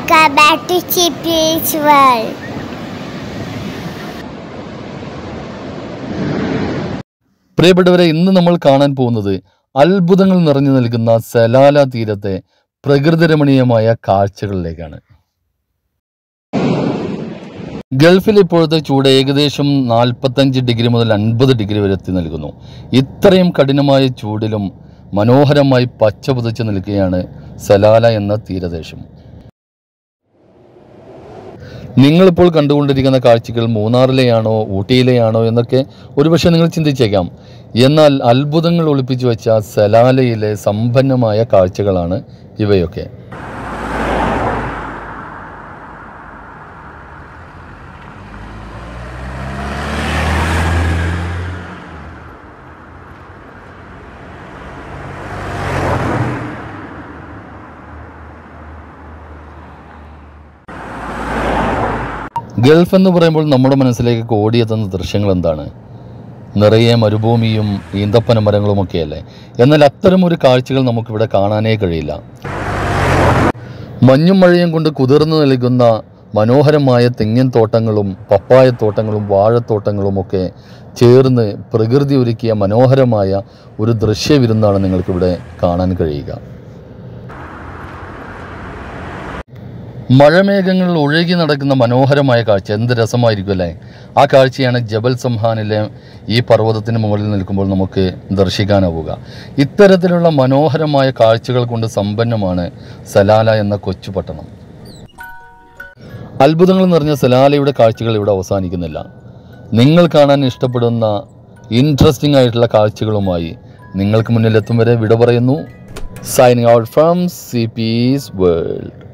Welcome back to Chippy's World. പ്രിയപ്പെട്ടവരെ ഇന്ന് നമ്മൾ കാണാൻ പോകുന്നത് അത്ഭുതങ്ങൾ നിറഞ്ഞു നിൽക്കുന്ന സലാല തീരത്തെ പ്രകൃതിരമണീയമായ കാഴ്ചകളിലേക്കാണ് ഗൾഫിൽ ഇപ്പോഴത്തെ ചൂട് ഏകദേശം നാൽപ്പത്തഞ്ച് ഡിഗ്രി മുതൽ അൻപത് ഡിഗ്രി വരെ എത്തി നിൽക്കുന്നു ഇത്രയും കഠിനമായ ചൂടിലും മനോഹരമായി പച്ച പുതച്ച് നിൽക്കുകയാണ് സലാല എന്ന തീരദേശം നിങ്ങളിപ്പോൾ കണ്ടുകൊണ്ടിരിക്കുന്ന കാഴ്ചകൾ മൂന്നാറിലെയാണോ ഊട്ടിയിലെയാണോ എന്നൊക്കെ ഒരുപക്ഷെ നിങ്ങൾ ചിന്തിച്ചേക്കാം എന്നാൽ അത്ഭുതങ്ങൾ ഒളിപ്പിച്ചു വെച്ച സലാലയിലെ സമ്പന്നമായ കാഴ്ചകളാണ് ഇവയൊക്കെ ഗൾഫ് എന്ന് പറയുമ്പോൾ നമ്മുടെ മനസ്സിലേക്ക് ഓടിയെത്തുന്ന ദൃശ്യങ്ങൾ എന്താണ് നിറയെ മരുഭൂമിയും ഈന്തപ്പന മരങ്ങളുമൊക്കെയല്ലേ എന്നാൽ അത്തരം ഒരു കാഴ്ചകൾ നമുക്കിവിടെ കാണാനേ കഴിയില്ല മഞ്ഞും മഴയും കൊണ്ട് കുതിർന്നു നൽകുന്ന മനോഹരമായ തെങ്ങിൻ തോട്ടങ്ങളും പപ്പായത്തോട്ടങ്ങളും വാഴത്തോട്ടങ്ങളും ഒക്കെ ചേർന്ന് പ്രകൃതി ഒരുക്കിയ മനോഹരമായ ഒരു ദൃശ്യവിരുന്നാണ് നിങ്ങൾക്കിവിടെ കാണാൻ കഴിയുക മഴമേഘങ്ങൾ ഒഴുകി നടക്കുന്ന മനോഹരമായ കാഴ്ച എന്ത് രസമായിരിക്കും അല്ലേ ആ കാഴ്ചയാണ് ജബൽ സംഹാനിലെ ഈ പർവ്വതത്തിന് മുകളിൽ നിൽക്കുമ്പോൾ നമുക്ക് ദർശിക്കാനാവുക ഇത്തരത്തിലുള്ള മനോഹരമായ കാഴ്ചകൾ കൊണ്ട് സമ്പന്നമാണ് സലാല എന്ന കൊച്ചു പട്ടണം അത്ഭുതങ്ങൾ നിറഞ്ഞ സലാലയുടെ കാഴ്ചകൾ ഇവിടെ അവസാനിക്കുന്നില്ല നിങ്ങൾ കാണാൻ ഇഷ്ടപ്പെടുന്ന ഇൻട്രസ്റ്റിംഗ് ആയിട്ടുള്ള കാഴ്ചകളുമായി നിങ്ങൾക്ക് മുന്നിൽ എത്തും വരെ വിട പറയുന്നു signing out from C peace world